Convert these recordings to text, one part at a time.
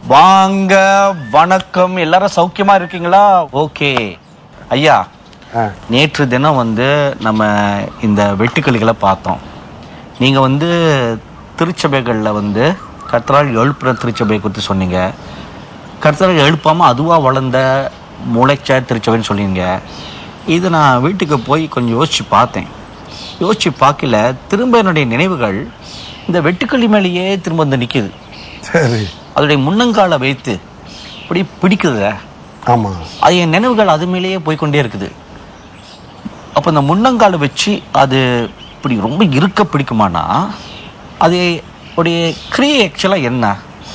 வாங்க வணக்கம் எல்லாரும் சௌக்கியமா இருக்கீங்களா ஓகே ஐயா ஆ. நேற்று தினம் வந்து நம்ம இந்த வெட்டுக்கிளிகளை பார்த்தோம் நீங்க வந்து திருச்சபைகளில் வந்து கர்த்தரால் எழுப்புற திருச்சபை குறித்து சொன்னீங்க கர்த்தரால் எழுப்பாம அதுவா வளர்ந்த முளைச்ச திருச்சபைன்னு சொன்னீங்க இது நான் வீட்டுக்கு போய் கொஞ்சம் யோசிச்சு பார்த்தேன் யோசிச்சு பார்க்கல திரும்ப என்னுடைய நினைவுகள் இந்த வெட்டுக்கிளி மேலேயே திரும்ப வந்து நிற்கிது சரி அதோடைய முன்னங்காலை வைத்து இப்படி பிடிக்குது ஆமா அது என் நினைவுகள் அது மேலேயே போய்க்கொண்டே இருக்குது அப்போ இந்த முன்னங்காலை வச்சு அது இப்படி ரொம்ப இருக்க பிடிக்குமானா அது உடைய கிரியை ஆக்சுவலாக என்ன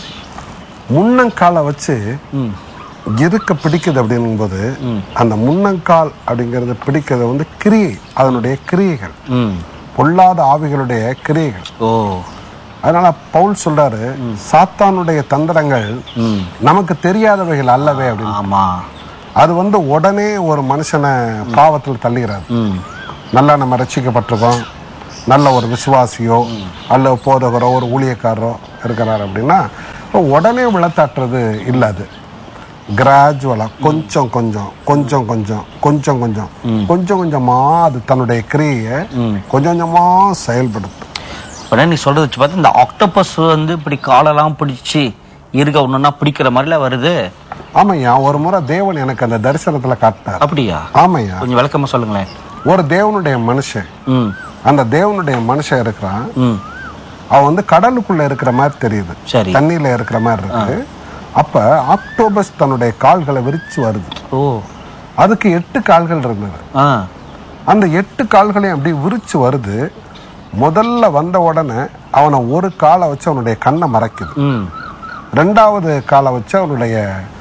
முன்னங்காலை வச்சு ம் இருக்க பிடிக்குது அப்படிங்கும்போது அந்த முன்னங்கால் அப்படிங்கிறது பிடிக்கிறது வந்து கிரியை அதனுடைய கிரியைகள் ம் பொல்லாத ஆவிகளுடைய கிரியைகள் ஓ அதனால பவுல் சொல்றாரு சாத்தானுடைய தந்திரங்கள் ம் நமக்கு தெரியாதவைகள் அல்லவே அப்படின்னு ஆமாம் அது வந்து உடனே ஒரு மனுஷனை பாவத்தில் தள்ளுகிறாரு ம் நல்லா நம்ம ரட்சிக்கப்பட்டிருக்கோம் நல்ல ஒரு விசுவாசியோ அல்ல போதகரோ ஒரு ஊழியக்காரரோ இருக்கிறார் அப்படின்னா உடனே விளத்தாட்டுறது இல்லை அது கிராஜுவலாக கொஞ்சம் கொஞ்சம் கொஞ்சம் கொஞ்சம் கொஞ்சம் கொஞ்சம் கொஞ்சம் கொஞ்சமா அது தன்னுடைய கிரியையை கொஞ்சம் கொஞ்சமா செயல்படுத்தும் உடனே நீ சொல்றது வச்சு பார்த்தா இந்த ஆக்டோபஸ் வந்து இப்படி காலெல்லாம் பிடிச்சி இருக்க ஒன்றுனா பிடிக்கிற மாதிரிலாம் வருது ஆமையா ஒரு முறை தேவன் எனக்கு அந்த தரிசனத்துல காட்டினார் அப்படியா ஆமையா கொஞ்சம் விளக்கமா சொல்லுங்களேன் ஒரு தேவனுடைய மனுஷன் ம் அந்த தேவனுடைய மனுஷன் இருக்கிறான் ம் அவன் வந்து கடலுக்குள்ள இருக்கிற மாதிரி தெரியுது சரி தண்ணியில இருக்கிற மாதிரி இருக்கு அப்ப ஆக்டோபஸ் தன்னுடைய கால்களை விரிச்சு வருது ஓ அதுக்கு எட்டு கால்கள் இருந்தது ஆ அந்த எட்டு கால்களையும் அப்படி விரிச்சு வருது முதல்ல வந்த உடனே அவனை ஒரு காலை வச்சு அவனுடைய கண்ணை மறைக்குது ம் ரெண்டாவது காலை வச்சு அவனுடைய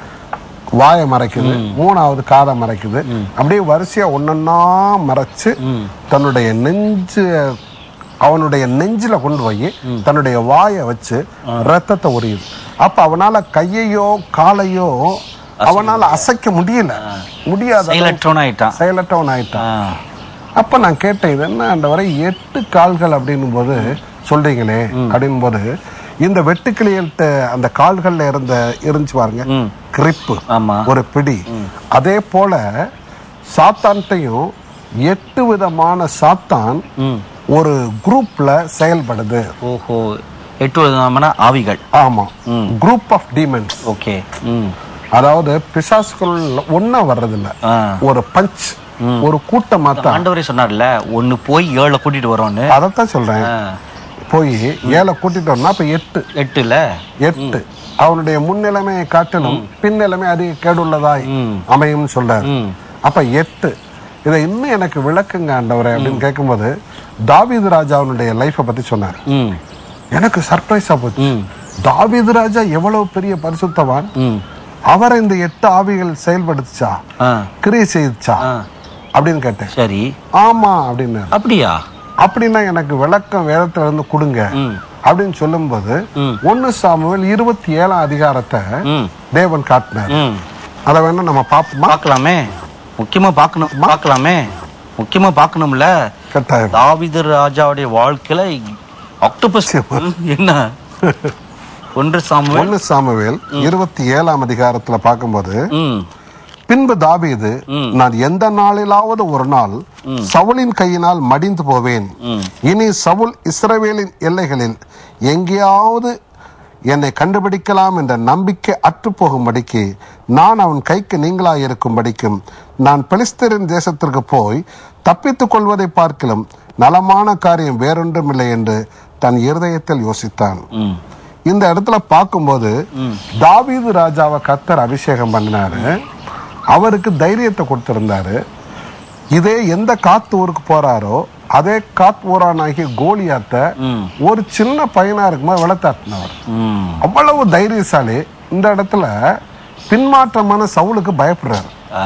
வாயை மறைக்குது மூணாவது காதை மறைக்குது அப்படியே வரிசையா ஒன்னொன்னா மறைச்சு தன்னுடைய நெஞ்சு அவனுடைய நெஞ்சில கொண்டு போய் தன்னுடைய வாயை வச்சு ரத்தத்தை உரியுது அப்ப அவனால கையையோ காலையோ அவனால அசைக்க முடியல முடியாத செயலற்றவன் ஆயிட்டான் செயலற்றவன் ஆயிட்டான் ஆ அப்ப நான் கேட்டேன் இது என்ன அந்த வரை எட்டு கால்கள் அப்படின்னும் போது சொல்றீங்களே அப்படின்னும் போது இந்த வெட்டுக்கிளியல்கிட்ட அந்த கால்கள்ல இருந்த இருந்துச்சு பாருங்க ம். கிரிப்பு ஆமா ஒரு பிடி அதே போல சாத்தான்ட்டையும் எட்டு விதமான சாத்தான் ம் ஒரு குரூப்ல செயல்படுது ஓஹோ எட்டு விதமான ஆவிகள் ஆமா குரூப் ஆஃப் டீமன்ஸ் ஓகே ம் அதாவது பிசாசுகள் ஒன்னா வர்றதில்ல ஆ ஒரு பஞ்ச் ஒரு கூட்டமா தான் ஆண்டவரே சொன்னார்ல ஒன்னு போய் ஏழை கூட்டிட்டு வரோன்னு அதைத்தான் சொல்றேன் ஆ, போய் ஏழை கூட்டிட்டு வரணும் அப்ப எட்டு எட்டுல எட்டு அவனுடைய முன்னிலைமையை காட்டிலும் பின்னிலைமை அதிக கேடுள்ளதாய் ம். அமையும்னு சொல்றாரு ம் அப்ப எட்டு இதை இன்னும் எனக்கு விளக்குங்க ஆண்டவரே அப்படின்னு கேட்கும்போது தாவீது ராஜாவுடைய லைஃப்பை பத்தி சொன்னார் ம் எனக்கு சர்ப்ரைஸா போச்சு ம் தாவீது ராஜா எவ்வளவு பெரிய பரிசுத்தவான் ம் அவரை இந்த எட்டு ஆவிகள் செயல்படுத்துச்சா ஆ கிரியை செய்துச்சா ஆ அப்படின்னு கேட்டேன் சரி ஆமா அப்படின்னாரு அப்படியா அப்படின்னா எனக்கு விளக்கம் வேதத்துல இருந்து கொடுங்க ம் அப்படின்னு சொல்லும்போது ம். ஒன்னு சாமுவேல் இருபத்தி ஏழாம் அதிகாரத்தை ம் தேவன் காட்டினார் ம் அதை வேணா நம்ம பார்ப்போமா பார்க்கலாமே முக்கியமா பார்க்கணும் பார்க்கலாமே முக்கியமா பார்க்கணும்ல கட்டாயம் தாவீது ராஜாவுடைய வாழ்க்கையில ஆக்டோபஸ் ம், என்ன ஒன்று சாமுவேல் ஒன்னு சாமுவேல் இருபத்தி ஏழாம் அதிகாரத்துல பார்க்கும்போது ம் பின்பு தாவீது நான் எந்த நாளிலாவது ஒரு நாள் சவுலின் கையினால் மடிந்து போவேன் ம். இனி சவுல் இஸ்ரவேலின் எல்லைகளில் எங்கேயாவது என்னை கண்டுபிடிக்கலாம் என்ற நம்பிக்கை அற்று போகும்படிக்கு நான் அவன் கைக்கு நீங்களாய் இருக்கும்படிக்கும் நான் பெலிஸ்தரின் தேசத்திற்கு போய் தப்பித்துக் கொள்வதை பார்க்கிலும் நலமான காரியம் வேறொன்றும் இல்லை என்று தன் இருதயத்தில் யோசித்தான் ம் இந்த இடத்துல பார்க்கும்போது தாவீது ராஜாவை கத்தர் அபிஷேகம் பண்ணினாரு அவருக்கு தைரியத்தை கொடுத்திருந்தாரு இதே எந்த காத்து ஊருக்கு போறாரோ அதே காத் ஊரானாகிய கோலியாத்த ம் ஒரு சின்ன பையனா இருக்கும்போது வளர்த்தாட்டினவர் ம் அவ்வளவு தைரியசாலி இந்த இடத்துல பின்மாற்றமான சவுலுக்கு பயப்படுறாரு ஆ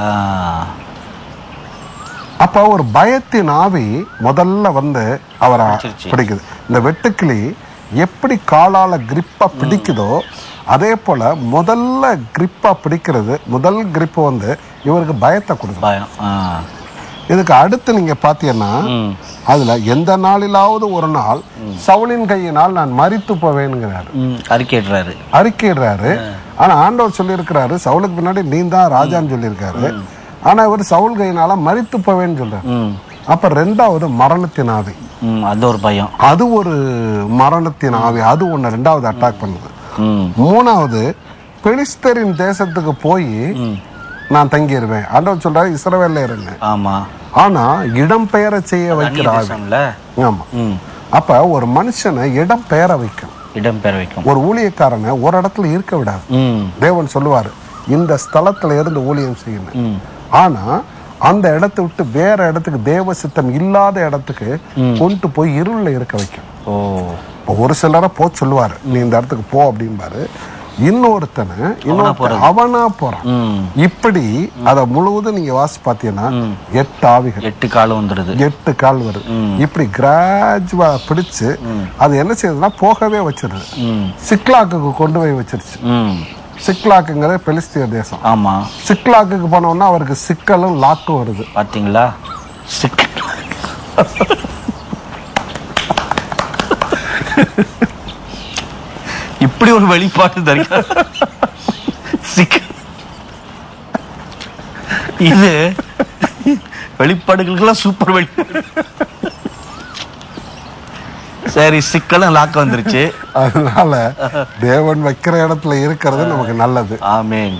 அப்ப ஒரு பயத்தின் ஆவி முதல்ல வந்து அவரை பிடிச்சிருச்சு. பிடிக்குது இந்த வெட்டுக்கிளி எப்படி காலால கிரிப்பா பிடிக்குதோ அதே போல முதல்ல கிரிப்பா பிடிக்கிறது முதல் கிரிப் வந்து இவருக்கு பயத்தை கொடுக்கும் பயம் ஆ இதுக்கு அடுத்து நீங்க பாத்தீங்கன்னா ம் அதுல எந்த நாளிலாவது ஒரு நாள் சவுலின் கையினால் நான் மரித்து போவேனுங்கிறாரு ம் அறிக்கையிடுறாரு அறிக்கையிடுறாரு ஆனா ஆண்டவர் சொல்லியிருக்கிறாரு சவுலுக்கு பின்னாடி நீ தான் ராஜான்னு சொல்லியிருக்காரு ஆனா இவர் சவுல் கையினால மறித்து போவேன்னு சொல்றாரு ம் அப்ப ரெண்டாவது மரணத்தின் ஆவி ம் அது ஒரு பயம் அது ஒரு மரணத்தின் ஆவி அது ஒண்ணு ரெண்டாவது அட்டாக் பண்ணுது ம் மூணாவது பெலிஸ்தரின் தேசத்துக்கு போய் நான் தங்கிடுவேன் ஆண்டவர் சொல்றாரு இஸ்ரவேல்ல இருங்க ஆமா ஆனா இடம் பெயர செய்ய அந்நிய வைக்கிற ஆவி தேசம்ல ஆமா ம் அப்ப ஒரு மனுஷனை இடம் பெயர வைக்கும் இடம் பெற வைக்கும் ஒரு ஊழியக்காரனை ஒரு இடத்துல இருக்க விடாது ம் தேவன் சொல்லுவாரு இந்த ஸ்தலத்துல இருந்து ஊழியம் செய்யணும் ம் ஆனா அந்த இடத்தை விட்டு வேற இடத்துக்கு தேவ சித்தம் இல்லாத இடத்துக்கு கொண்டு போய் இருள்ல இருக்க வைக்கும் ஓ இப்போ ஒரு சிலரை போ சொல்லுவாரு நீ இந்த இடத்துக்கு போ அப்படிம்பாரு இன்னொருத்தனை இன்னொருத்தன் அவனா போறான் ம் இப்படி அத முழுவதும் நீங்க வாசி பார்த்தீங்கன்னா எட்டு ஆவிகள் எட்டு காலம் வந்துடுது எட்டு கால் வருது இப்படி கிராஜுவா பிடிச்சு அது என்ன செய்யுதுன்னா போகவே வச்சிருது ம் சிக்லாக்குக்கு கொண்டு போய் வச்சிருச்சு ம் சிக்லாக்குங்கிறது பெலிஸ்திய தேசம் ஆமா சிக்லாக்குக்கு போனோம்னா அவருக்கு சிக்கலும் லாக்கும் வருது பாத்தீங்களா சிக் இப்படி ஒரு வெளிப்பாடு தருக சிக் இது வெளிப்பாடுகளுக்கெல்லாம் சூப்பர் வெளிப்பாடு சரி சிக்கலும் லாக்க வந்துருச்சு அதனால தேவன் வைக்கிற இடத்துல இருக்கிறது நமக்கு நல்லது ஆமேன்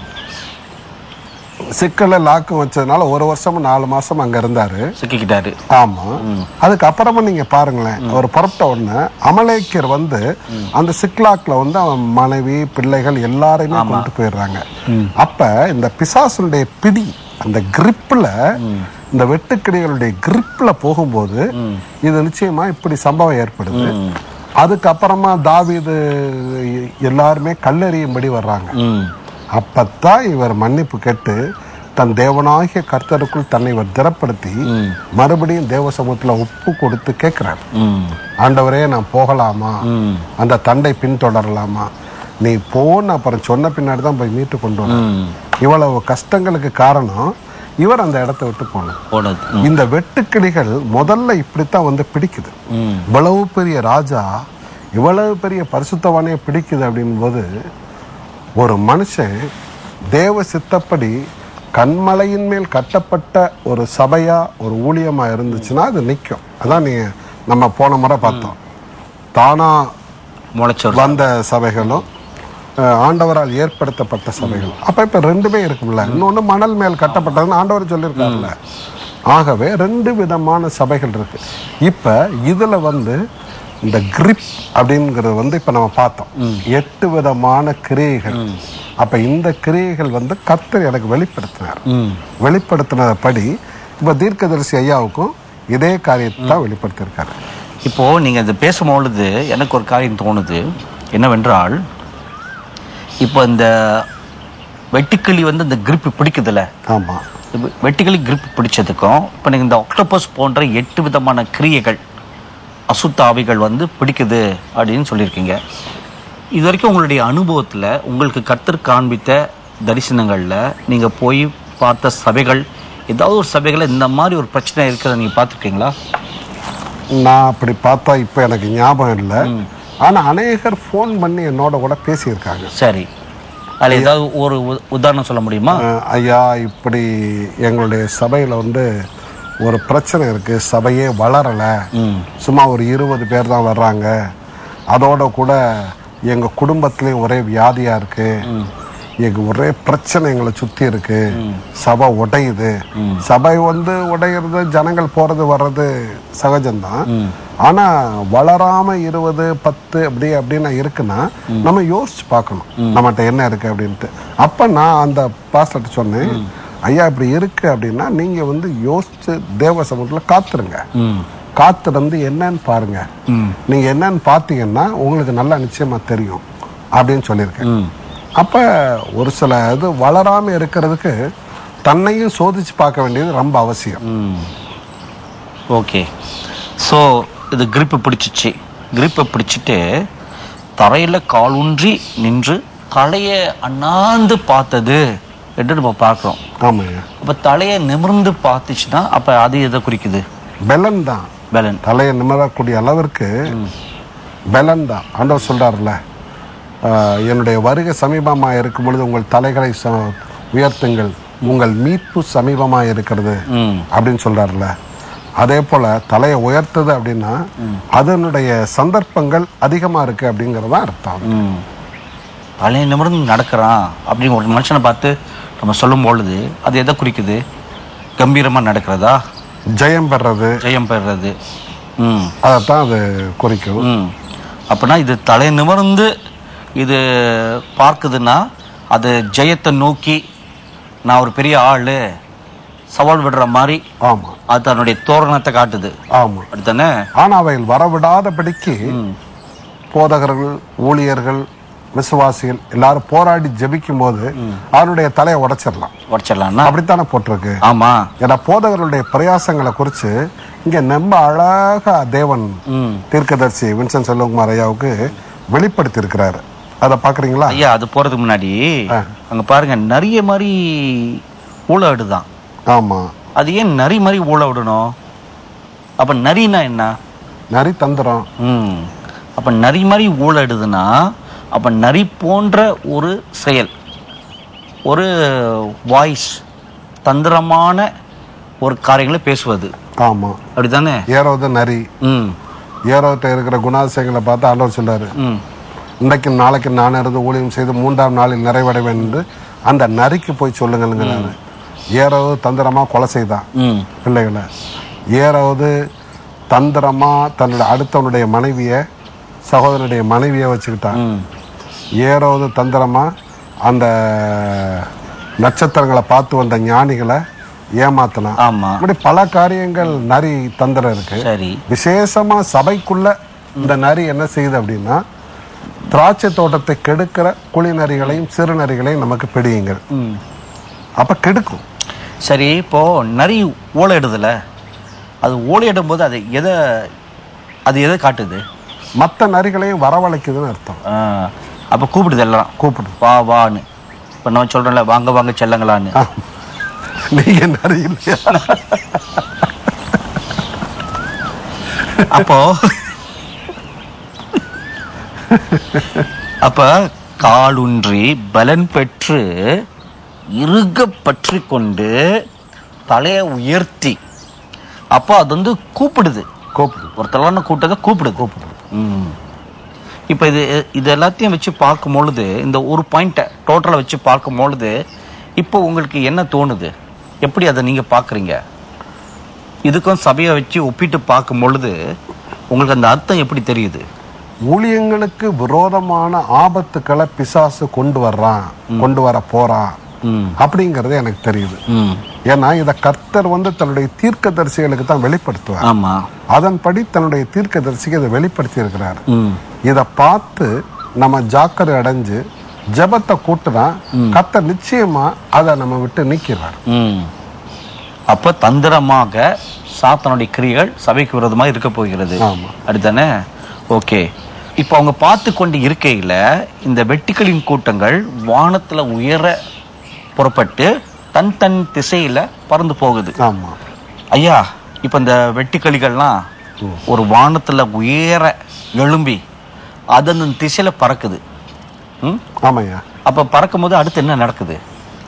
சிக்கல லாக்கும் வச்சதுனால ஒரு வருஷமும் நாலு மாசம் அங்க இருந்தாரு சிக்கிக்கிட்டாரு ஆமா அதுக்கப்புறமா நீங்க பாருங்களேன் அவர் புறப்பட்ட உடனே அமலேக்கர் வந்து அந்த சிக்லாக்ல வந்து அவன் மனைவி பிள்ளைகள் எல்லாரையுமே கொண்டு போயிடுறாங்க அப்ப இந்த பிசாசுடைய பிடி அந்த கிரிப்ல இந்த வெட்டுக்கிளிகளுடைய கிரிப்ல போகும்போது இது நிச்சயமா இப்படி சம்பவம் ஏற்படுது அதுக்கப்புறமா தாவீது எல்லாருமே கல்லெறியும்படி வர்றாங்க ம் அப்பத்தான் இவர் மன்னிப்பு கேட்டு தன் தேவனாகிய கர்த்தருக்குள் தன்னை இவர் திறப்படுத்தி மறுபடியும் தேவ சமூகத்துல ஒப்பு கொடுத்து கேட்கிறார் ம் ஆண்டவரே நான் போகலாமா ம் அந்த தண்டை பின்தொடரலாமா நீ போன்னு அப்புறம் சொன்ன பின்னாடி தான் போய் மீட்டு கொண்டு வர ம் இவ்வளவு கஷ்டங்களுக்கு காரணம் இவர் அந்த இடத்த விட்டு போனார் போனது இந்த வெட்டுக்கிளிகள் முதல்ல இப்படித்தான் வந்து பிடிக்குது ம் இவ்வளவு பெரிய ராஜா இவ்வளவு பெரிய பரிசுத்தவானையை பிடிக்குது அப்படின்போது ஒரு மனுஷன் தேவ சித்தப்படி கண்மலையின் மேல் கட்டப்பட்ட ஒரு சபையா ஒரு ஊழியமா இருந்துச்சுன்னா அது நிற்கும் அதான் நீ நம்ம போன முறை பார்த்தோம் தானா முளைச்சோர் வந்த சபைகளும் அஹ், ஆண்டவரால் ஏற்படுத்தப்பட்ட சபைகளும் அப்ப இப்ப ரெண்டுமே இருக்கும்ல இன்னொன்னு மணல் மேல் கட்டப்பட்டதுன்னு ஆண்டவர் சொல்லியிருக்காருல்ல ஆகவே ரெண்டு விதமான சபைகள் இருக்கு இப்ப இதுல வந்து இந்த கிரிப் அப்படிங்கிறது வந்து இப்ப நம்ம பார்த்தோம் எட்டு விதமான கிரியைகள் அப்ப இந்த கிரியைகள் வந்து கர்த்தர் எனக்கு வெளிப்படுத்தினார் ம் வெளிப்படுத்தினபடி இப்ப தீர்க்கதரிசி ஐயாவுக்கும் இதே காரியத்தை தான் வெளிப்படுத்தியிருக்காரு இப்போ நீங்க இது பேசும்பொழுது எனக்கு ஒரு காரியம் தோணுது என்னவென்றால் இப்போ இந்த வெட்டுக்கிளி வந்து இந்த grip பிடிக்குதுல்ல ஆமா இப்ப வெட்டுக்கிளி grip பிடிச்சதுக்கும் இப்போ நீங்க இந்த ஆக்டோபஸ் போன்ற எட்டு விதமான கிரியைகள் அசுத்த ஆவிகள் வந்து பிடிக்குது அப்படின்னு சொல்லியிருக்கீங்க இது வரைக்கும் உங்களுடைய அனுபவத்தில் உங்களுக்கு கர்த்தர் காண்பித்த தரிசனங்களில் நீங்கள் போய் பார்த்த சபைகள் ஏதாவது ஒரு சபைகளில் இந்த மாதிரி ஒரு பிரச்சனை இருக்கிறத நீங்கள் பார்த்துருக்கீங்களா நான் அப்படி பார்த்தா இப்போ எனக்கு ஞாபகம் இல்லை ஆனா அநேகர் ஃபோன் பண்ணி என்னோட கூட பேசியிருக்காங்க சரி அதில் ஏதாவது ஒரு உ- உதாரணம் சொல்ல முடியுமா அஹ், ஐயா இப்படி எங்களுடைய சபையில வந்து ஒரு பிரச்சனை இருக்கு சபையே வளரல ம் சும்மா ஒரு இருபது பேர் தான் வர்றாங்க அதோட கூட எங்க குடும்பத்திலயும் ஒரே வியாதியா இருக்கு எங்க ஒரே பிரச்சனை எங்களை சுத்தி இருக்கு சபை உடையுது சபை வந்து உடையிறது ஜனங்கள் போறது வர்றது சகஜம்தான் ஆனா வளராம இருபது பத்து அப்படி அப்படின்னு இருக்குன்னா நம்ம யோசிச்சு பார்க்கணும் நம்மகிட்ட என்ன இருக்கு அப்படின்ட்டு அப்ப நான் அந்த பாஸ்டர்ட்ட சொன்னேன் ஐயா இப்படி இருக்கு அப்படின்னா நீங்க வந்து யோசிச்சு தேவ சமூகத்துல காத்துருங்க ம் காத்திருந்து என்னன்னு பாருங்க ம் நீங்க என்னன்னு பார்த்தீங்கன்னா உங்களுக்கு நல்லா நிச்சயமா தெரியும் அப்படின்னு சொல்லியிருக்கேன் ம் அப்ப ஒரு சில இது வளராம இருக்கிறதுக்கு தன்னையும் சோதிச்சு பார்க்க வேண்டியது ரொம்ப அவசியம் ம் ஓகே ஸோ இது grip பிடிச்சிச்சு grip பிடிச்சிட்டு தரையில் காலூன்றி நின்று தலையை அண்ணாந்து பார்த்தது என்று நம்ம பார்க்குறோம் ஆமாங்க அப்போ தலையை நிமிர்ந்து பார்த்துச்சுன்னா அப்போ அது எதை குறிக்குது பெலன் தான் பலன் தலையை நிமிரக்கூடிய அளவிற்கு பெலன் தான் ஆண்டவர் சொல்றாருல ஆஹ், என்னுடைய வருகை சமீபமாக இருக்கும் பொழுது உங்கள் தலைகளை ச- உயர்த்துங்கள் உங்கள் மீட்பு சமீபமாக இருக்கிறது ம் அப்படின்னு சொல்றாருல அதே போல தலையை உயர்த்துது அப்படின்னா அதனுடைய சந்தர்ப்பங்கள் அதிகமா இருக்கு அப்படிங்கிறது தான் அர்த்தம் ம் பழைய நிமிடம் நடக்கிறான் அப்படின்னு ஒரு மனுஷனை பார்த்து நம்ம சொல்லும் பொழுது அது எதை குறிக்குது கம்பீரமாக நடக்கிறதா ஜெயம் பெறது ஜெயம் பெறுறது ம் அதைத்தான் அது குறிக்கும் ம் அப்படின்னா இது தலை நிமிர்ந்து இது பார்க்குதுன்னா அது ஜெயத்தை நோக்கி நான் ஒரு பெரிய ஆள் சவால் விடுற மாதிரி ஆமா அது தன்னுடைய தோரணத்தை காட்டுது ஆமா அப்படித்தானே ஆனாவையில் வரவிடாதபடிக்கு போதகர்கள் ஊழியர்கள் விசுவாசிகள் எல்லாரும் போராடி ஜெபிக்கும் போது அவருடைய தலையை உடைச்சிடலாம் உடச்சிடலாம்னா அப்படித்தானே போட்டிருக்கு ஆமா ஏன்னா போதகர்களுடைய பிரயாசங்களை குறித்து இங்க ரொம்ப அழகா தேவன் ம் தீர்க்கதரிசி வின்சன் செல்வகுமார் ஐயாவுக்கு வெளிப்படுத்தி இருக்கிறாரு அதை பாக்குறீங்களா ஐயா அது போறதுக்கு முன்னாடி ஆ. அங்க பாருங்க நிறைய மாதிரி ஊழ விடுதான் ஆமா அது ஏன் நரி மாதிரி ஊழ விடணும் அப்ப நரினா என்ன நரி தந்திரம் ம் அப்ப நரி மாதிரி ஊழடுதுன்னா அப்ப நரி போன்ற ஒரு செயல் ஒரு வாய்ஸ் தந்திரமான ஒரு காரியங்களை பேசுவது ஆமா அப்படிதானே ஏரோது நரி ம் ஏரோட்ட இருக்கிற குணாதிசயங்களை பார்த்து ஆண்டவர் சொல்றாரு ம் இன்றைக்கு நாளைக்கு நான் இருந்து ஊழியம் செய்து மூன்றாம் நாளில் நிறைவடைவேன் என்று அந்த நரிக்கு போய் சொல்லுங்கள்ங்கிறாரு ஏரோது தந்திரமா கொலை செய்தான் ம் பிள்ளைகளை ஏறாவது தந்திரமா தன்னுடைய அடுத்தவனுடைய மனைவியை சகோதரனுடைய மனைவியை வச்சுக்கிட்டான் ம் ஏறாவது தந்திரமா அந்த நட்சத்திரங்களை பார்த்து வந்த ஞானிகளை ஏமாத்தினான் ஆமா இப்படி பல காரியங்கள் நரி தந்திரம் இருக்கு சரி விசேஷமா சபைக்குள்ள இந்த நரி என்ன செய்யுது அப்படின்னா திராட்சை தோட்டத்தை கெடுக்கிற குழி நரிகளையும் சிறு நரிகளையும் நமக்கு பிடியுங்கள் ம் அப்ப கெடுக்கும் சரி இப்போ நரி ஓலையிடுதுல அது ஓலையிடும் போது அது எதை அது எதை காட்டுது மற்ற நரிகளையும் வரவழைக்குதுன்னு அர்த்தம் ஆ, அப்ப கூப்பிடுது எல்லாம் கூப்பிடு வா வான்னு இப்போ நம்ம சொல்றோம்ல வாங்க வாங்க செல்லங்களான்னு ஆ. நீங்க நரி இல்லையா அப்போ அப்ப காலுன்றி பலன் பெற்று இறுக பற்றி கொண்டு தலையை உயர்த்தி அப்போ அது வந்து கூப்பிடுது கூப்பிடு ஒருத்தலான கூட்டத்தை கூப்பிடுது கூப்பிடுது ம் இப்போ இது இது எல்லாத்தையும் வச்சு பார்க்கும் பொழுது இந்த ஒரு பாயிண்ட்டை டோட்டலாக வச்சு பார்க்கும் பொழுது இப்போ உங்களுக்கு என்ன தோணுது எப்படி அதை நீங்கள் பார்க்குறீங்க இதுக்கும் சபையை வச்சு ஒப்பிட்டு பார்க்கும் பொழுது உங்களுக்கு அந்த அர்த்தம் எப்படி தெரியுது ஊழியங்களுக்கு விரோதமான ஆபத்துக்களை பிசாசு கொண்டு வர்றான் கொண்டு வர போறான் ம் அப்படிங்கிறது எனக்கு தெரியுது ம் ஏன்னா இத கர்த்தர் வந்து தன்னுடைய தீர்க்கதரிசிகளுக்கு தான் வெளிப்படுத்துவார் ஆமாம் அதன்படி தன்னுடைய தீர்க்கதரிசிக்கு இதை வெளிப்படுத்தி இருக்கிறார் ம் இத பார்த்து நம்ம ஜாக்கிரதை அடைஞ்சு ஜெபத்தை கூட்டுனா கர்த்தர் நிச்சயமா அதை நம்ம விட்டு நீக்கிறார் ம் அப்போ தந்திரமாக சாத்தனுடைய கிரியைகள் சபைக்கு விரோதமாக இருக்க போகிறது ஆமா அப்படித்தானே ஓகே இப்போ அவங்க பார்த்து கொண்டு இருக்கையில் இந்த வெட்டிகளின் கூட்டங்கள் வானத்துல உயர புறப்பட்டு தன் தன் திசையில பறந்து போகுது ஆமா ஐயா இப்போ இந்த வெட்டிக்கிளிகள்லாம் ஒரு வானத்துல உயர எழும்பி அது அந்த திசையில பறக்குது ம் ஆமாய்யா அப்போ பறக்கும் போது அடுத்து என்ன நடக்குது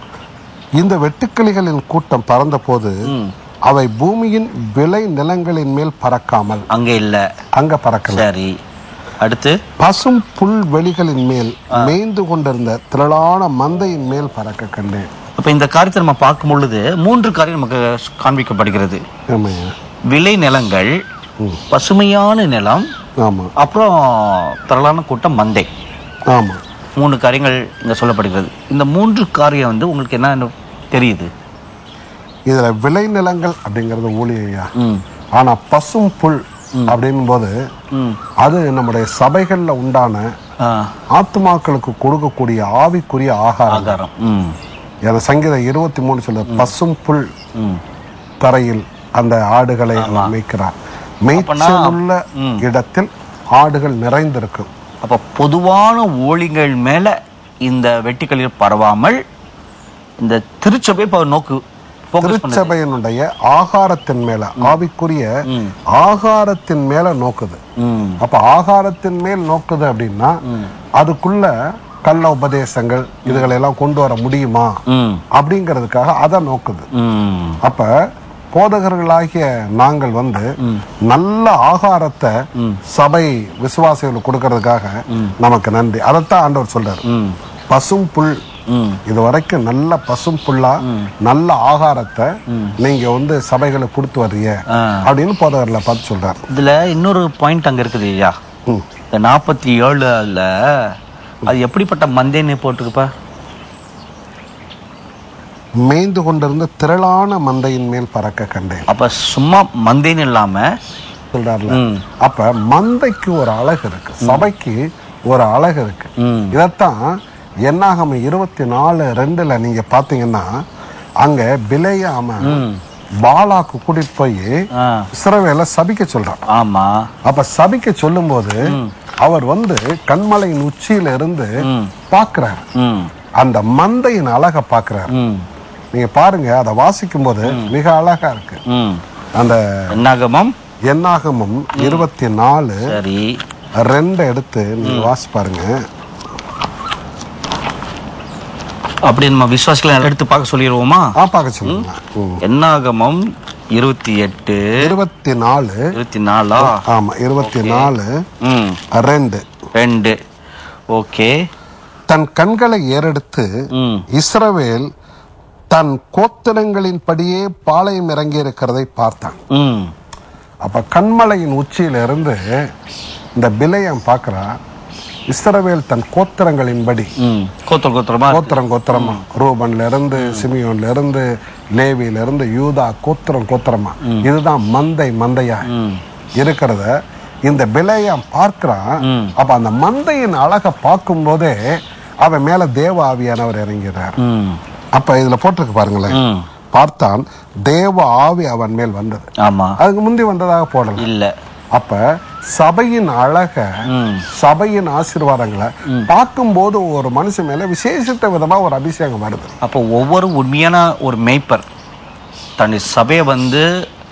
இந்த வெட்டுக்கிளிகளின் கூட்டம் பறந்த போது ம் அவை பூமியின் விளை நிலங்களின் மேல் பறக்காமல் அங்கே இல்லை அங்க பறக்கல சரி அடுத்து பசும் புல் வெளிகளின் மேல் மேய்ந்து கொண்டிருந்த திரளான மந்தையின் மேல் பறக்க கண்டேன் அப்போ இந்த காரியத்தை நம்ம பார்க்கும் பொழுது மூன்று காரியம் நமக்கு காண்பிக்கப்படுகிறது ஆமாய்யா விளை நிலங்கள் பசுமையான நிலம் ஆமா அப்புறம் திரளான கூட்டம் மந்தை ஆமா மூணு காரியங்கள் இங்க சொல்லப்படுகிறது இந்த மூன்று காரியம் வந்து உங்களுக்கு என்ன தெரியுது இதுல விளை நிலங்கள் அப்படிங்கிறது ஊழியா ம் ஆனா பசும் புல் அப்படின்னும் போது ம் அது நம்முடைய சபைகள்ல உண்டான ஆ ஆத்மாக்களுக்கு கொடுக்கக்கூடிய ஆவிக்குரிய ஆகாரம் ஆகாரம் ம் ஏன்னா சங்கீதம் இருபத்தி மூணு சொல்லுது பசும் புல் ம் தரையில் அந்த ஆடுகளை அவர் மேய்க்கிறார் மேய்ச்சலுள்ள இடத்தில் ஆடுகள் நிறைந்திருக்கும் அப்போ பொதுவான ஓலிகள் மேல இந்த வெட்டிக்களில் பரவாமல் இந்த திருச்சபை இப்போ நோக்கு ஃபோக்கஸ் பண்ணு திருச்சபையினுடைய ஆகாரத்தின் மேல ஆவிக்குரிய ஆகாரத்தின் மேல நோக்குது ம் அப்ப ஆகாரத்தின் மேல் நோக்குது அப்படின்னா அதுக்குள்ள கள்ள உபதேசங்கள் இதுகளெல்லாம் கொண்டு வர முடியுமா ம் அப்படிங்கிறதுக்காக அதை நோக்குது ம் அப்ப போதகர்களாகிய நாங்கள் வந்து நல்ல ஆகாரத்தை சபை விசுவாசிகளுக்கு கொடுக்கறதுக்காக நமக்கு நன்றி அதைத்தான் ஆண்டவர் சொல்றாரு ம் பசும் புல் ம் இது வரைக்கும் நல்ல பசும் புல்லா நல்ல ஆகாரத்தை நீங்க வந்து சபைகளுக்கு கொடுத்து வர்றீங்க ஆ. அப்படின்னு போதகர்ல பார்த்து சொல்றாரு இதுல இன்னொரு பாயிண்ட் அங்க இருக்குது ஐயா ம். இந்த நாற்பத்தி ஏழுல அது எப்படிப்பட்ட மந்தேன்னு போட்டிருக்குப்பா மேய்ந்து கொண்டிருந்த திரளான மந்தையின் மேல் பறக்க கண்டேன் அப்ப சும்மா மந்தேன்னு இல்லாம சொல்றாருல ம். அப்ப மந்தைக்கு ஒரு அழகு இருக்கு சபைக்கு ஒரு அழகு இருக்கு ம் இதத்தான் என்னாகம இருபத்தி நாலு ரெண்டுல நீங்க பாத்தீங்கன்னா அங்க பிலேயாம பாலாக்கு கூட்டிட்டு போய் ஆ இஸ்ரவேல சபிக்க சொல்றான் ஆமா அப்ப சபிக்க சொல்லும்போது அவர் வந்து கண்மலையின் உச்சியில இருந்து பாக்குறாரு ம் அந்த மந்தையின் அழகை பாக்குறாரு ம் நீங்க பாருங்க அதை வாசிக்கும் போது மிக அழகா இருக்கு ம் அந்த என்னாகமம் என்னாகமும் இருபத்தி நாலு சரி ரெண்டு எடுத்து நீங்க வாசி பாருங்க அப்படி நம்ம விசுவாசிகளை எடுத்து பார்க்க சொல்லிடுவோமா ஆ பார்க்க சொல்லுங்க ம். என்னாகமம் இருபத்தி எட்டு இருபத்தி நாலு இருபத்தி நாலா ஆமா இருபத்தி நாலு ம் ரெண்டு ரெண்டு ஓகே தன் கண்களை ஏறெடுத்து ம் இஸ்ரவேல் தன் கோத்திரங்களின் படியே பாளையம் இறங்கி இருக்கிறதை பார்த்தான் ம் அப்ப கண்மலையின் உச்சியில இருந்து இந்த பிலையம் பார்க்கறா இஸ்ரவேல் தன் கோத்திரங்களின்படி ம் கோத்திரம் கோத்திரமா கோத்திரம் கோத்திரமா ரூபன்ல இருந்து சிமியோன்ல இருந்து லேவியில இருந்து யூதா கோத்திரம் கோத்திரமா இதுதான் மந்தை மந்தையா ம் இருக்கிறத இந்த பிலையாம் பார்க்கிறான் ம். அப்ப அந்த மந்தையின் அழகை பார்க்கும் போதே அவன் மேல தேவ ஆவியானவர் இறங்கிறார் ம் அப்ப இதுல போட்டிருக்கு பாருங்களேன் ம் பார்த்தான் தேவ ஆவி அவன் மேல் வந்தது ஆமா அதுக்கு முந்தி வந்ததாக போடல இல்ல அப்ப சபையின் அழக ம் சபையின் ஆசீர்வாதங்களை பார்க்கும்போது ஒரு மனுஷன் மேல விசேஷித்த விதமா ஒரு அபிஷேகம் வருது அப்போ ஒவ்வொரு உண்மையான ஒரு மேய்ப்பர் தன்னுடைய சபையை வந்து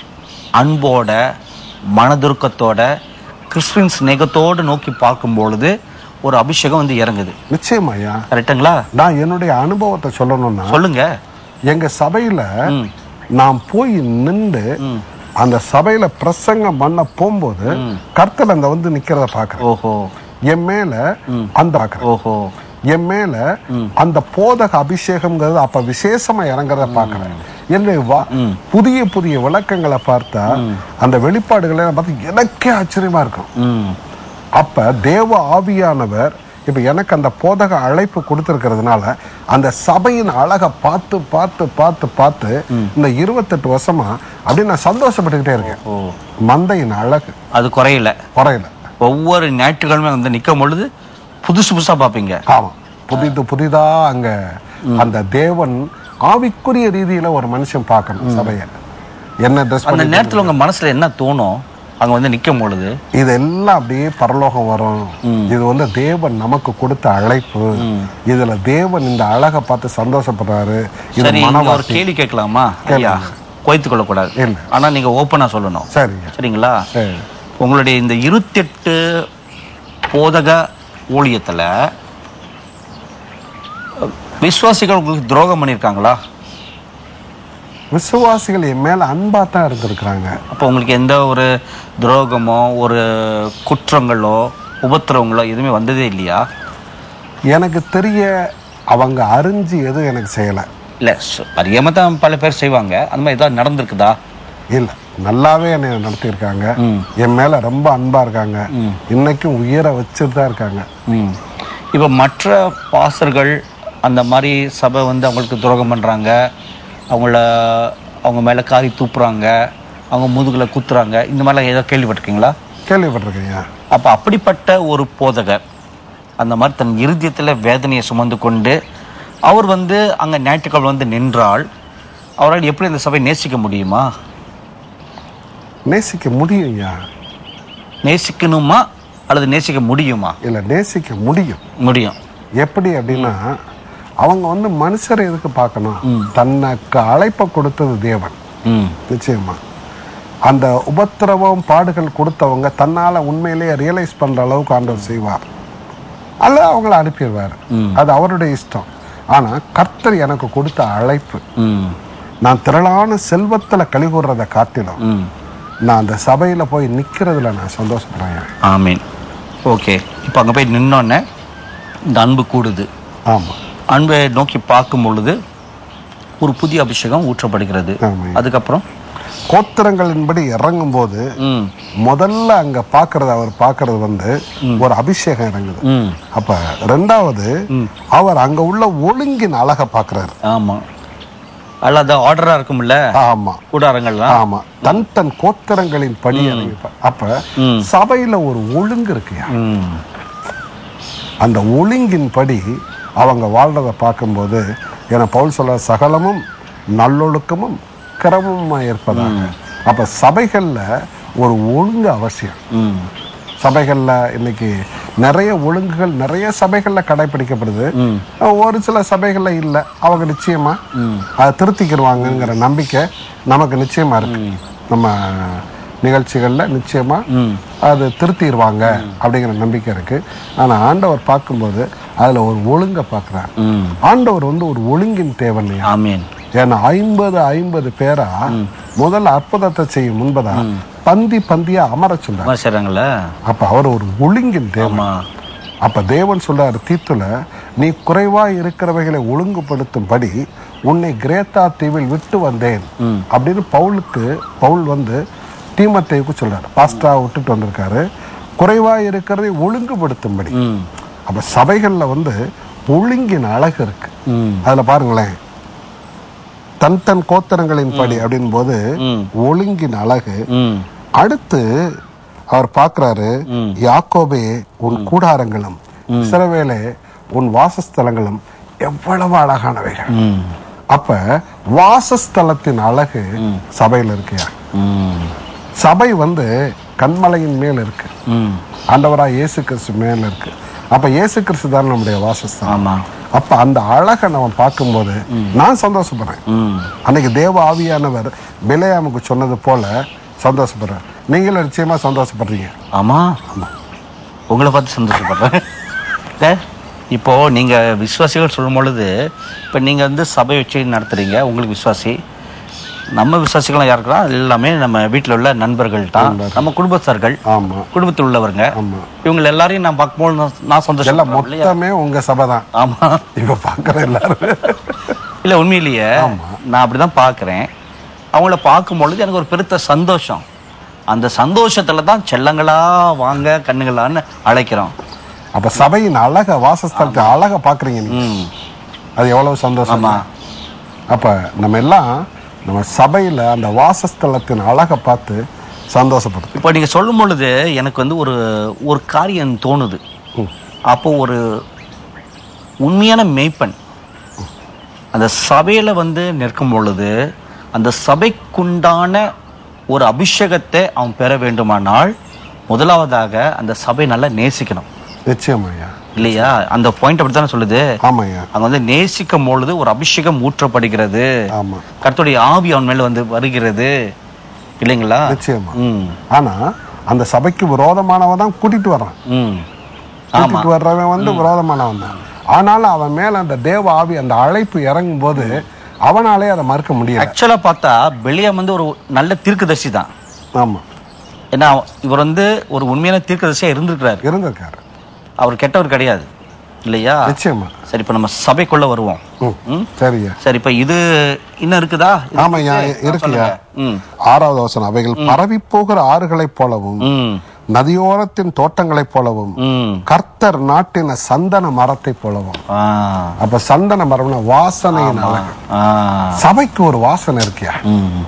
அன்போட மனதுருக்கத்தோட கிறிஸ்துவின் சிநேகத்தோடு நோக்கி பார்க்கும் பொழுது ஒரு அபிஷேகம் வந்து இறங்குது நிச்சயம் ஐயா கரெக்டுங்களா நான் என்னுடைய அனுபவத்தை சொல்லணும்னா சொல்லுங்க எங்க சபையில ம். நான் போய் நின்று அந்த சபையில பிரசங்கம் பண்ண போகும்போது கர்த்தர் அந்த வந்து நிக்கிறத பாக்குறேன் ஓஹோ என் மேல அந்த பாக்குறேன் ஓஹோ என் மேல அந்த போதக அபிஷேகம்ங்கிறது அப்ப விசேஷமா இறங்குறத பாக்குறேன் என்னுடைய வா- புதிய புதிய விளக்கங்களை பார்த்தா அந்த வெளிப்பாடுகளை எல்லாம் பார்த்து எனக்கே ஆச்சரியமா இருக்கும் ம் அப்ப தேவ ஆவியானவர் இப்ப எனக்கு அந்த போதக அழைப்பு கொடுத்திருக்கிறதுனால அந்த சபையின் அழகை பார்த்து பார்த்து பார்த்து பார்த்து இந்த இருபத்தெட்டு வருஷமா அப்படியே நான் சந்தோஷப்பட்டுக்கிட்டே இருக்கேன் ஓ மந்தையின் அழகு அது குறையல குறையல ஒவ்வொரு ஞாயிற்றுக்கிழமை வந்து நிற்கும் பொழுது புதுசு புதுசா பார்ப்பீங்க ஆமா புதிது புதிதா அங்க அந்த தேவன் ஆவிக்குரிய ரீதியில ஒரு மனுஷன் பார்க்கணும் சபையை என்ன ட்ரெஸ் அந்த நேரத்துல உங்க மனசுல என்ன தோணும் அங்க வந்து நிற்கும் பொழுது இதெல்லாம் அப்படியே பரலோகம் வரும் இது வந்து தேவன் நமக்கு கொடுத்த அழைப்பு இதுல தேவன் இந்த அழகை பார்த்து சந்தோஷப்படுறாரு இது சரி இங்க ஒரு மனவாட்டி கேள்வி கேட்கலாமா ஐயா கோய்த்து கொள்ளக்கூடாது இல்ல. ஆனா நீங்க ஓப்பனா சொல்லணும் சரிங்க சரிங்களா சரி உங்களுடைய இந்த இருபத்தெட்டு போதக ஊழியத்துல விசுவாசிகள் உங்களுக்கு துரோகம் பண்ணியிருக்காங்களா விசுவாசிகள் என் மேல அன்பா தான் இருந்திருக்கிறாங்க அப்போ உங்களுக்கு எந்த ஒரு துரோகமோ ஒரு குற்றங்களோ உபத்திரவங்களோ எதுவுமே வந்ததே இல்லையா எனக்கு தெரிய அவங்க அறிஞ்சு எதுவும் எனக்கு செய்யல இல்லை அறியாம தான் பல பேர் செய்வாங்க அந்த மாதிரி ஏதாவது நடந்திருக்குதா இல்ல நல்லாவே என்னை நடத்தியிருக்காங்க ம். என் மேல ரொம்ப அன்பா இருக்காங்க இன்னைக்கும் உயர வச்சுட்டு தான் இருக்காங்க ம் இப்போ மற்ற பாசர்கள் அந்த மாதிரி சபை வந்து அவங்களுக்கு துரோகம் பண்ணுறாங்க அவங்கள அவங்க மேலே காரி தூப்புறாங்க அவங்க முதுகில் குத்துறாங்க இந்த மாதிரிலாம் ஏதோ கேள்விப்பட்டிருக்கீங்களா கேள்விப்பட்டிருக்கீங்க அப்போ அப்படிப்பட்ட ஒரு போதகர் அந்த மாதிரி தன் இருதயத்தில் வேதனையை சுமந்து கொண்டு அவர் வந்து அங்கே ஞாயிற்றுக்கிழமை வந்து நின்றால் அவரால் எப்படி அந்த சபை நேசிக்க முடியுமா நேசிக்க முடியும் ஐயா நேசிக்கணுமா அல்லது நேசிக்க முடியுமா இல்ல நேசிக்க முடியும் முடியும் எப்படி அப்படின்னா அவங்க வந்து மனுஷரை எதுக்கு பார்க்கணும் தனக்கு அழைப்பை கொடுத்தது தேவன் ம் நிச்சயமா அந்த உபத்திரவம் பாடுகள் கொடுத்தவங்க தன்னால உண்மையிலேயே ரியலைஸ் பண்ற அளவுக்கு ஆண்டவர் செய்வார் அல்ல அவங்கள அனுப்பிடுவார் அது அவருடைய இஷ்டம் ஆனா கர்த்தர் எனக்கு கொடுத்த அழைப்பு ம் நான் திரளான செல்வத்துல கழிகூறதை காட்டிலும் ம் நான் அந்த சபையில போய் நிக்கிறதுல நான் சந்தோஷப்படுறேன் ஆமீன் ஓகே இப்போ அங்கே போய் நின்னோடனே இந்த அன்பு கூடுது ஆமா அன்பை நோக்கி பார்க்கும் பொழுது ஒரு புதிய அபிஷேகம் ஊற்றப்படுகிறது ஆமா அதுக்கப்புறம் கோத்திரங்களின்படி இறங்கும் போது ம் முதல்ல அங்க பாக்குறது அவர் பாக்குறது வந்து ஒரு அபிஷேகம் இறங்குது ம் அப்ப ரெண்டாவது அவர் அங்க உள்ள ஒழுங்கின் அழகை பாக்குறாரு ஆமாம் அல்ல அது ஆர்டராக இருக்கும்ல ஆமா கூடாரங்கள்லாம் ஆமா தன் தன் கோத்திரங்களின் படி இறங்கி பா- அப்ப சபையில ஒரு ஒழுங்கு இருக்குயா ம் அந்த ஒழுங்கின் படி அவங்க வாழ்றதை பார்க்கும்போது என பவுல் சொல்ல சகலமும் நல்லொழுக்கமும் கிரமமா இருப்பதாக அப்ப சபைகள்ல ஒரு ஒழுங்கு அவசியம் ம் சபைகள்ல இன்னைக்கு நிறைய ஒழுங்குகள் நிறைய சபைகள்ல கடைபிடிக்கப்படுது ஒரு சில சபைகள்ல இல்ல அவங்க நிச்சயமா அதை திருத்திக்கிடுவாங்கங்கிற நம்பிக்கை நமக்கு நிச்சயமா இருக்கு நம்ம நிகழ்ச்சிகள்ல நிச்சயமா அது திருத்திடுவாங்க அப்படிங்கிற நம்பிக்கை இருக்கு ஆனா ஆண்டவர் பார்க்கும்போது அதுல ஒரு ஒழுங்கை பார்க்குறார் ம் ஆண்டவர் வந்து ஒரு ஒழுங்கின் தேவன் ஆமீன் ஏன்னா ஐம்பது ஐம்பது பேரா முதல்ல அற்புதத்தை செய்யும் முன்பதா பந்தி பந்தியா அமர சொல்றார் மாதிரி செய்கிறாங்கள அப்ப அவர் ஒரு ஒழுங்கின் தேவன் ஆமாம் அப்ப தேவன் சொல்றாரு தீத்துல நீ குறைவா இருக்கிறவைகளை ஒழுங்குபடுத்தும்படி உன்னை கிரேத்தா தீவில் விட்டு வந்தேன் அப்படின்னு பவுலுக்கு பவுல் வந்து தீமத்தேவுக்கு சொல்றாரு பாஸ்டா விட்டுட்டு வந்திருக்காரு குறைவா இருக்கிறதை ஒழுங்குபடுத்தும்படி ம் அப்ப சபைகள்ல வந்து ஒழுங்கின் அழகு இருக்கு ம் அதுல பாருங்களேன் தன் தன் கோத்தரங்களின் படி அப்படின் போது ம். ஒழுங்கின் அழகு ம் அடுத்து அவர் பார்க்கிறாரு யாக்கோபே உன் கூடாரங்களும் சிறவேலே உன் வாசஸ்தலங்களும் எவ்வளவு அழகானவைகள் ம் அப்ப வாசஸ்தலத்தின் அழகு சபையில இருக்கியா ம் சபை வந்து கண்மலையின் மேல் இருக்கு ம் ஆண்டவரா இயேசு கிறிஸ்து மேல இருக்கு அப்ப இயேசு கிறிஸ்து தான் நம்முடைய வாசஸ்தலம் ஆமாம் அப்ப அந்த அழகை நம்ம பார்க்கும்போது நான் சந்தோஷப்படுறேன் ம் அன்னைக்கு தேவ ஆவியானவர் பிலையாமுக்கு சொன்னது போல சந்தோஷப்படுறேன் நீங்களும் நிச்சயமா சந்தோஷப்படுறீங்க ஆமாம் உங்களை பார்த்து சந்தோஷப்படுறேன் டே, இப்போ நீங்கள் விசுவாசிகள் சொல்லும் பொழுது இப்போ நீங்கள் வந்து சபை வச்சு நடத்துறீங்க உங்களுக்கு விசுவாசி நம்ம விசுவாசிகள்லாம் யாருக்குறா எல்லாமே நம்ம வீட்டில் உள்ள நண்பர்கள் தான் நம்ம குடும்பத்தார்கள் ஆமா குடும்பத்தில் உள்ளவங்க ஆமா இவங்க எல்லாரையும் நான் பார்க்கும்போது நான் நான் எல்லாம் சந்தோஷம் மொத்தமே உங்க சபை தான் ஆமாம் இப்ப பாக்குற எல்லாரும் இல்லை உண்மையிலேயே நான் அப்படி தான் பார்க்குறேன் அவங்கள பார்க்கும் பொழுது எனக்கு ஒரு பெருத்த சந்தோஷம் அந்த சந்தோஷத்தில் தான் செல்லங்களா வாங்க கண்ணுங்களான்னு அழைக்கிறோம் அப்ப சபையின் அழக வாசஸ்தலத்தை அழக பாக்குறீங்க நீங்க ம் அது எவ்வளவு சந்தோஷம் ஆமா அப்ப நம்ம எல்லாம் நம்ம சபையில அந்த வாசஸ்தலத்தின் அழகை பார்த்து சந்தோஷப்படுது இப்போ நீங்கள் சொல்லும் பொழுது எனக்கு வந்து ஒரு ஒரு காரியம் தோணுது அப்போ ஒரு உண்மையான மேய்ப்பன் அந்த சபையில் வந்து நிற்கும் பொழுது அந்த சபைக்குண்டான ஒரு அபிஷேகத்தை அவன் பெற வேண்டுமானால் முதலாவதாக அந்த சபை நல்லா நேசிக்கணும் நிச்சயம் ஐயா இல்லையா அந்த பாயிண்ட் அப்படி தானே சொல்லுது ஆமாய்யா அங்க வந்து நேசிக்கும் பொழுது ஒரு அபிஷேகம் ஊற்றப்படுகிறது ஆமா கர்த்தருடைய ஆவி அவன் மேல வந்து வருகிறது இல்லைங்களா நிச்சயமா ம் ஆனா அந்த சபைக்கு விரோதமானவன் தான் கூட்டிட்டு வர்றான் ம் ஆமா கூட்டிட்டு வர்றவன் வந்து விரோதமானவன் தான் ஆனாலும் அவன் மேல அந்த தேவ ஆவி அந்த அழைப்பு இறங்கும் போது அவனாலே அதை மறுக்க முடியல ஆக்சுவலா பார்த்தா பெலியாம் வந்து ஒரு நல்ல தீர்க்கதரிசி தான் ஆமா ஏன்னா இவர் வந்து ஒரு உண்மையான தீர்க்கதரிசியா இருந்திருக்கிறாரு இருந்திருக்காரு அவர் கெட்டவர் கிடையாது இல்லையா நிச்சயமா சரி இப்ப நம்ம சபைக்குள்ள வருவோம் ம். ம் சரியா சரி இப்ப இது இன்னும் இருக்குதா இது ஆமாய்யா இருக்கு? இருக்குயா ம் ஆறாவது வசனம் அவைகள் பரவி போகிற ஆறுகளைப் போலவும் ம் நதியோரத்தின் தோட்டங்களைப் போலவும் ம் கர்த்தர் நாட்டின சந்தன மரத்தை போலவும் ஆ அப்ப சந்தன மரம்னா வாசனையின் அழகு ஆ சபைக்கு ஒரு வாசனை இருக்கியா ம்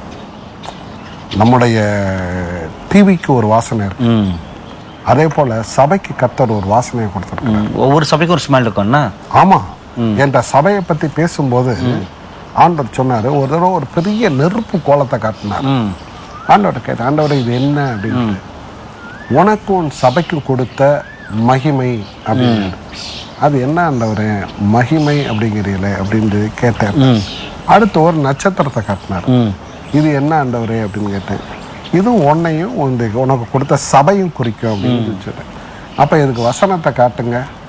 நம்முடைய டிவிக்கு ஒரு வாசனை இருக்கு ம் அதே போல சபைக்கு கர்த்தர் ஒரு வாசனையை கொடுத்திருக்காரு ம். ஒவ்வொரு சபைக்கும் ஒரு ஸ்மெல் இருக்கும்னா ஆமா என்ற சபையை பத்தி பேசும்போது ஆண்டவர் சொன்னாரு ஒரு தடவை ஒரு பெரிய நெருப்பு கோலத்தை காட்டினார் ம் ஆண்டவர்கிட்ட கேட்டேன் ஆண்டவரே இது என்ன அப்படின்னு உனக்கும் உன் சபைக்கும் கொடுத்த மகிமை அப்படின்னு அது என்ன ஆண்டவரே மகிமை அப்படிங்கிறீங்களே அப்படின்னு கேட்டேன் அடுத்து ஒரு நட்சத்திரத்தை காட்டினார் ம் இது என்ன ஆண்டவரே அப்படின்னு கேட்டேன் இது உன்னையும் உன் உனக்கு கொடுத்த சபையும் குறிக்கும் அப்படின்னு சொன்னேன் அப்ப இதுக்கு வசனத்தை காட்டுங்க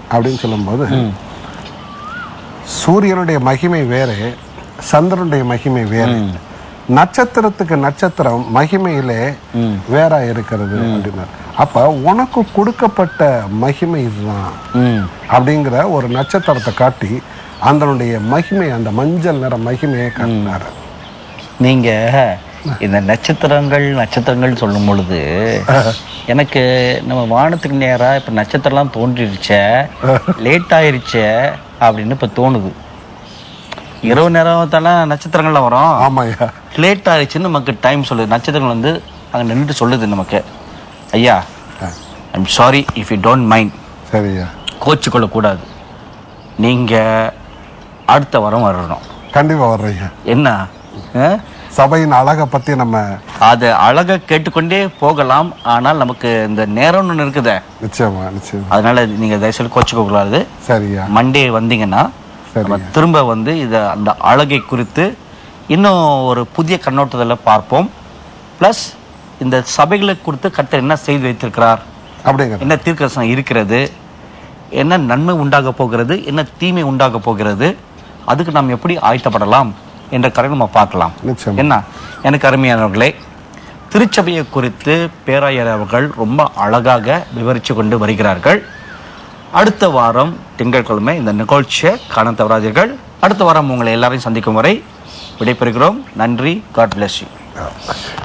அப்படின்னு சொல்லும்போது சூரியனுடைய மகிமை வேறு சந்திரனுடைய மகிமை வேறு நட்சத்திரத்துக்கு நட்சத்திரம் மகிமையிலே வேற இருக்கிறது அப்படின்னாரு அப்ப உனக்கு கொடுக்கப்பட்ட மகிமை இதுதான் ம் அப்படிங்கிற ஒரு நட்சத்திரத்தை காட்டி அதனுடைய மகிமை அந்த மஞ்சள் நிற மகிமையை காட்டினாரு நீங்க இந்த நட்சத்திரங்கள் நட்சத்திரங்கள் சொல்லும் பொழுது எனக்கு நம்ம வானத்துக்கு நேரா இப்ப நட்சத்திரம்லாம் தோன்றிடுச்சே லேட் ஆயிருச்சே அப்படின்னு இப்ப தோணுது இரவு நேரத்தால நட்சத்திரங்கள்லாம் வரும் ஆமாய்யா லேட் ஆயிடுச்சுன்னு நமக்கு டைம் சொல்லுது நட்சத்திரங்கள் வந்து அங்க நின்றுட்டு சொல்லுது நமக்கு ஐயா I'm sorry if you don't mind சரியா கோச்சு கூடாது நீங்க அடுத்த வாரம் வரணும் கண்டிப்பா வர்றீங்க என்ன ஆ? சபையின் அழகை பத்தி நம்ம அது அழகா கேட்டுக்கொண்டே போகலாம் ஆனால் நமக்கு இந்த நேரம்னு ஒன்று இருக்குதே நிச்சயமா நிச்சயமா அதனால நீங்க தயவுசெய்து கோச்சிக்க கூடாது சரியா மண்டே வந்தீங்கன்னா சரி. நம்ம திரும்ப வந்து இதை அந்த அழகை குறித்து இன்னும் ஒரு புதிய கண்ணோட்டத்தில் பார்ப்போம் ப்ளஸ் இந்த சபைகளை குறித்து கர்த்தர் என்ன செய்து வைத்திருக்கிறார் அப்படிங்கிற என்ன தீர்க்கரசனம் இருக்கிறது என்ன நன்மை உண்டாக போகிறது என்ன தீமை உண்டாக போகிறது அதுக்கு நாம் எப்படி ஆயத்தப்படலாம் என்ற கரை நம்ம பார்க்கலாம் நிச்சயமா என்ன எனக்கு அருமையானவர்களே திருச்சபையை குறித்து பேராயர் அவர்கள் ரொம்ப அழகாக விவரித்து கொண்டு வருகிறார்கள் அடுத்த வாரம் திங்கட்கிழமை இந்த நிகழ்ச்சியை காண தவறாதீர்கள் அடுத்த வாரம் உங்களை எல்லாரையும் சந்திக்கும் வரை விடைபெறுகிறோம் நன்றி காட் bless you